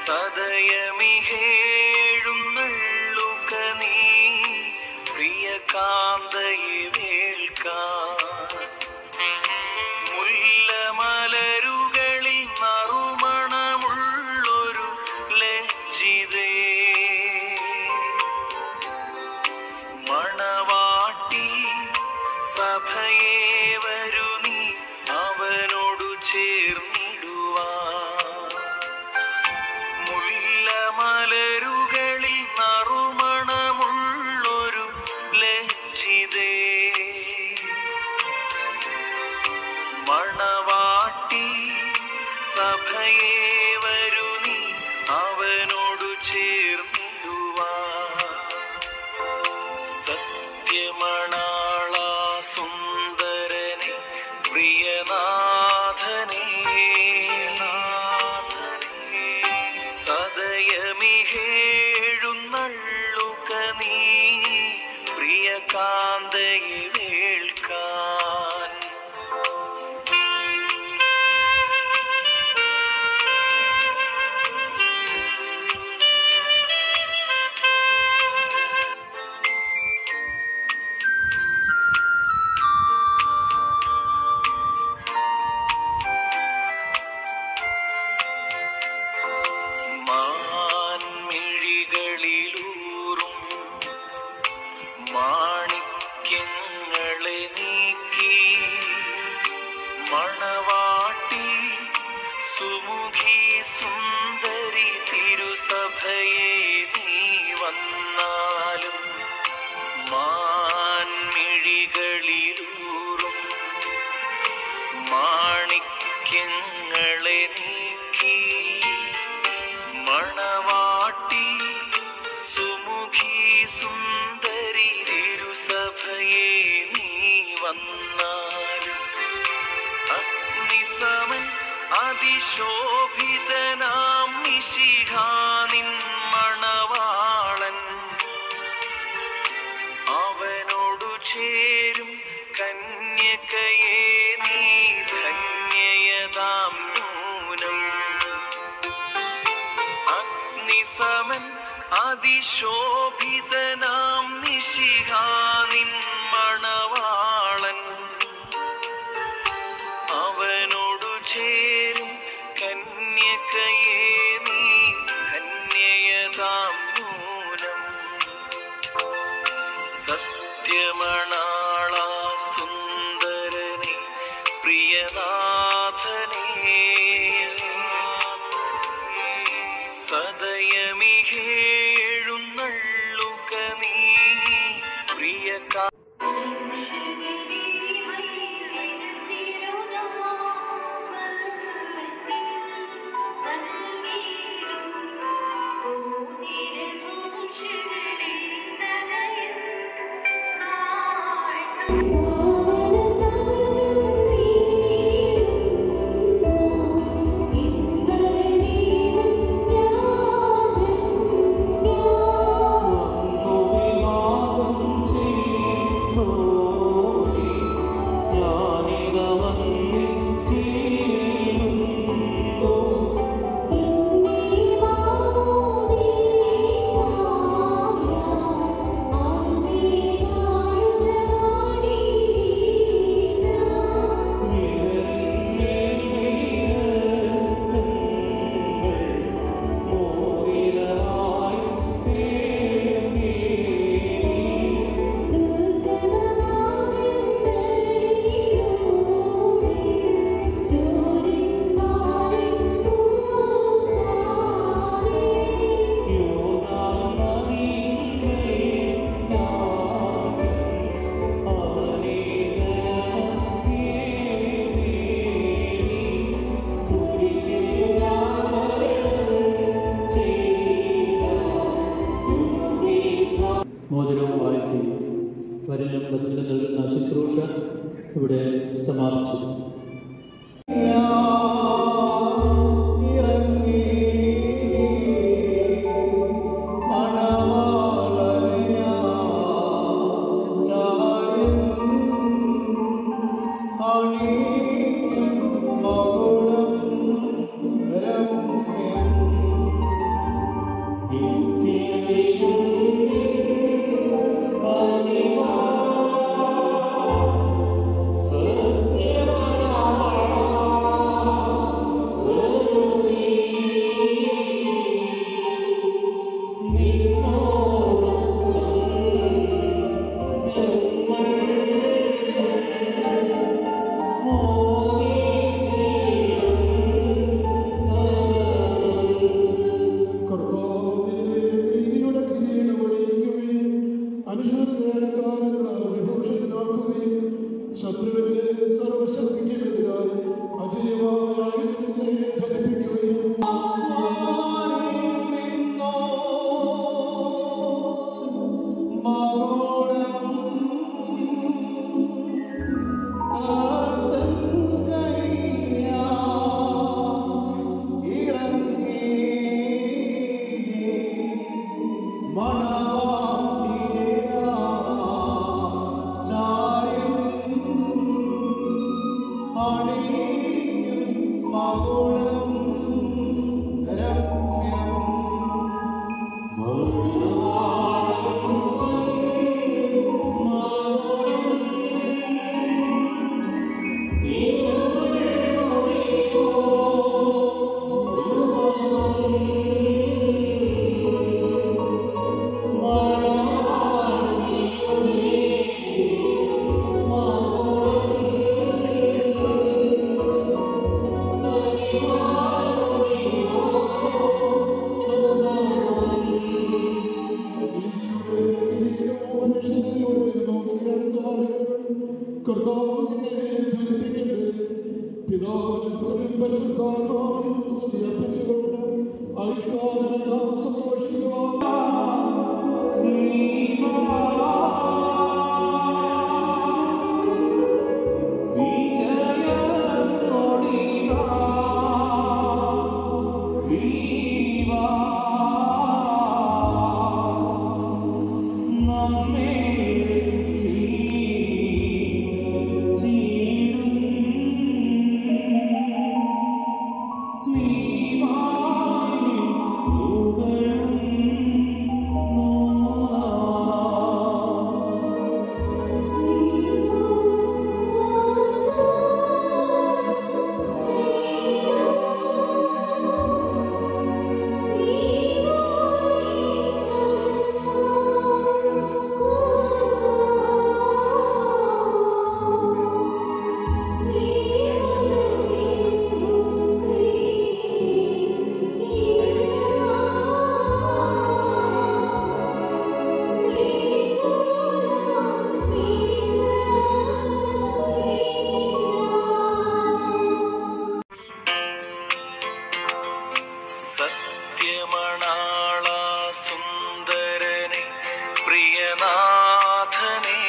സദയമിഹേഴുന്നള്ളുക നീ പ്രിയ കാന്തയെ വേൾക്കാൻ മുല്ലമലരുകളിൽ നറുമണമുള്ളൊരു ലജ്ജിതേ മണവാട്ടി സഭയെ വരു നീ അവനോടു ചേർന്നിടുവാ മുല്ലമലരുകളിൽ നറുമണമുള്ളൊരു ലജ്ജിതേ മണവാട്ടി സഭയെ വരു നീ അവനോടു ചേർന്നിടുവാ സത്യമണാള സുന്ദരനെ പ്രിയനാഥനെ സദയമിഹേഴുന്നള്ളുക നീ പ്രിയ കാന്തയെ വേൾക്കാൻ മാൻമിഴികളിലൂറും മാണിക്യങ്ങളെ നീക്കി മണവാട്ടി സുമുഖി സുന്ദരി തിരുസഭയെ നീ വന്നാലും മാൻമിഴികളിലൂറും മാണിക്യങ്ങളെ നീക്കി മണവാട്ടി സുമുഖി സുന്ദരി തിരുസഭയെ നീ വന്നാലും അഗ്നിസമൻ അതിശോഭിതനാം നിശിഹാനിൻ മണവാളൻ അവനോടു ചേരും കന്യകയെ നീ ധന്യയതാം നൂനം അഗ്നിസമൻ അതിശോഭിതനാം നിശിഹാനിൻ മണവാളൻ അവനോടു ചേരും കന്യകയെ നീ ധന്യയതാം നൂനം സത്യമണാള സുന്ദരനെ പ്രിയനാഥനെ സദയമിഹേഴുന്നള്ളുക നീ പ്രിയ കാ മോതിരവും വാഴ്ത്തി വരനും വധുവിനും നൽകുന്ന ശുശ്രൂഷ ഇവിടെ സമാപിച്ചു മകുടം രമ്യം സത്യമണാള സുന്ദരനെ പ്രിയനാഥനെ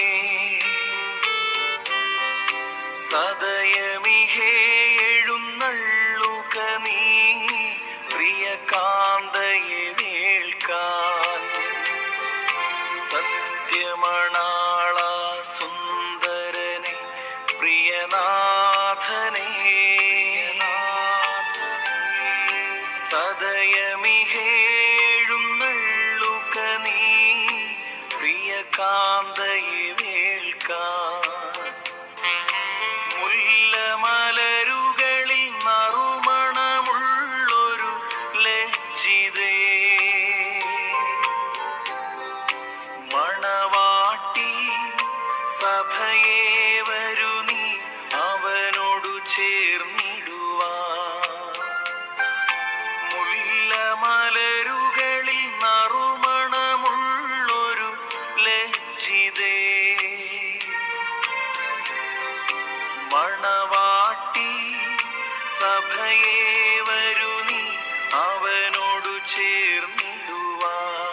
സദയമിഹേ എഴുന്നള്ളുക നീ പ്രിയ കാന്തയെ വേൾക്കാൻ സത്യമണാള സുന്ദരനെ പ്രിയനാഥനെ സദയമിഹേഴുന്നള്ളുക നീ പ്രിയ കാന്തയെ വേൾക്കാൻ മുല്ലമലരുകളിൽ നറുമണമുള്ളൊരു ലജ്ജിതേ മണവാട്ടി സഭയെ വരു നീ അവനോടു ചേർന്നിടുവാ മുല്ലമലരുകളിൽ നറുമണമുള്ളൊരു ലജ്ജിതേ മണവാട്ടി സഭയെ വരു നീ അവനോടു ചേർന്നിടുവാ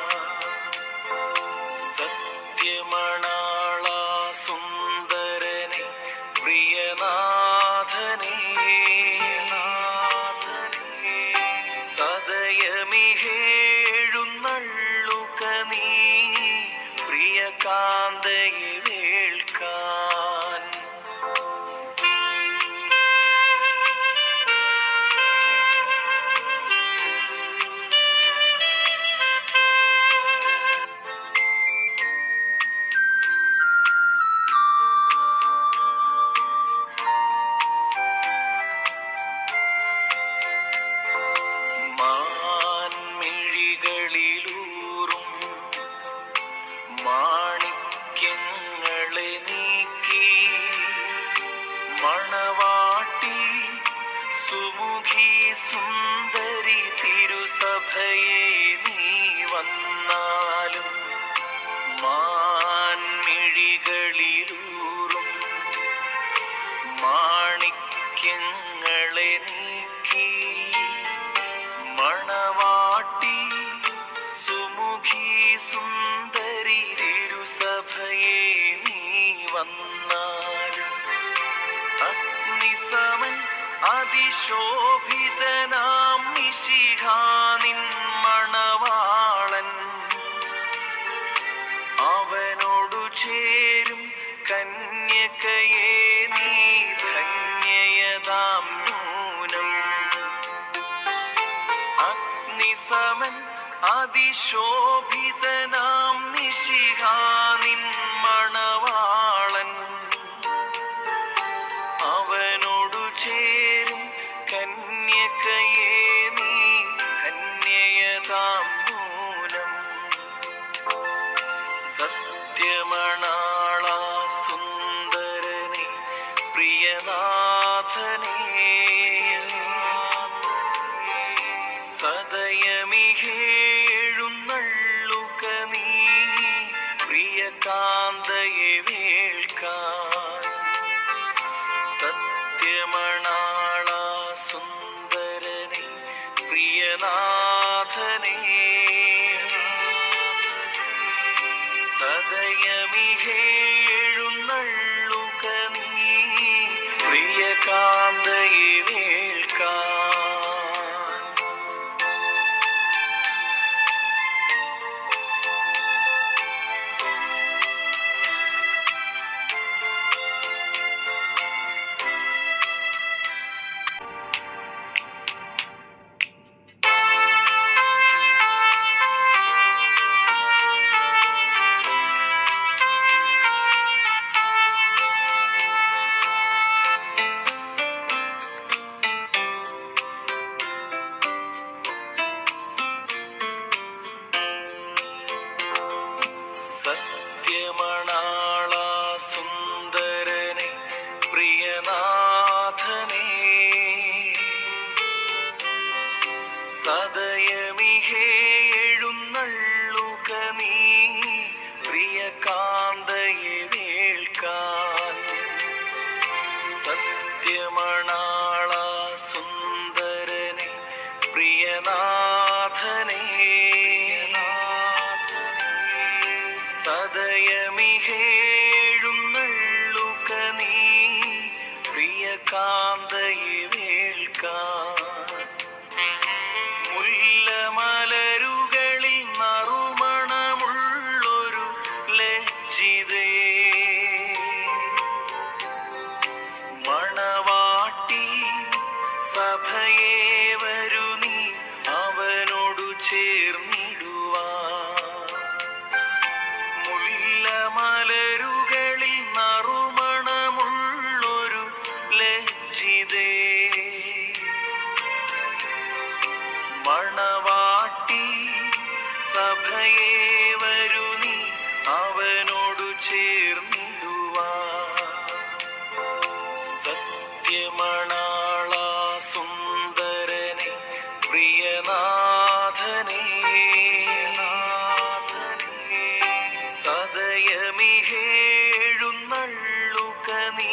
സത്യമണാള സുന്ദരനെ പ്രിയനാഥനെ സദയമിഹേഴുന്നള്ളുക നീ പ്രിയ കാന്തയെ വേൾക്കാൻ മാൻമിഴികളിലൂറും മാണിക്യങ്ങളെ നീക്കി മണവാട്ടി സുമുഖി സുന്ദരി തിരുസഭയെ നീ വന്നാലും മാൻമിഴികളിലൂറും മാണിക്യങ്ങളെ നീക്കി മണവാട്ടി സുമുഖി സുന്ദരി തിരുസഭയെ നീ വന്നാലും അഗ്നിസമൻ അതിശോഭിതനാം മിശിഹാനിൻ മണവാളൻ അവ അതിശോഭിതനാം നിശിഹാനിൻ മണവാളൻ അവനോടു ചേരും കന്യകയെ നീ കന്യയതാം നൂനം സത്യമണാള സുന്ദരനെ പ്രിയനാഥനേ സദയമിഹേഴുന്നള്ളുക നീ പ്രിയ കാന്തയെ വേൾക്കാൻ സത്യമണാള സുന്ദരനെ പ്രിയനാഥനേ സദയമിഹേഴുന്നള്ളുക നീ പ്രിയ കാന്തയെ വേൾക്കാൻ സത്യമണാള സുന്ദരനെ പ്രിയനാഥനേ സദയമിഹേഴുന്നള്ളുക നീ പ്രിയ കാന്തയെ വേൾക്കാൻ സത്യമണാള സുന്ദരനെ പ്രിയനാഥനേ സദയമിഹേഴുന്നള്ളുക നീ പ്രിയ കാന്തയെ വേൾക്കാൻ മുല്ലമലരുകളിൽ നറുമണമുള്ളൊരു ലജ്ജിതേ മണവാട്ടി സഭയെ വരു നീ അവനോടു ചേർന്നിടുവാ മുല്ലമലരുകളിൽ നറുമണമുള്ളൊരു ലജ്ജിതേ മണവാട്ടി സഭയെ വരു നീ അവനോടു ചേർന്നിടുവാ സത്യമണാള സുന്ദരനെ പ്രിയനാഥനേ സദയമിഹേഴുന്നള്ളുക നീ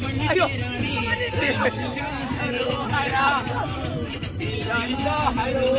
അയ്യോ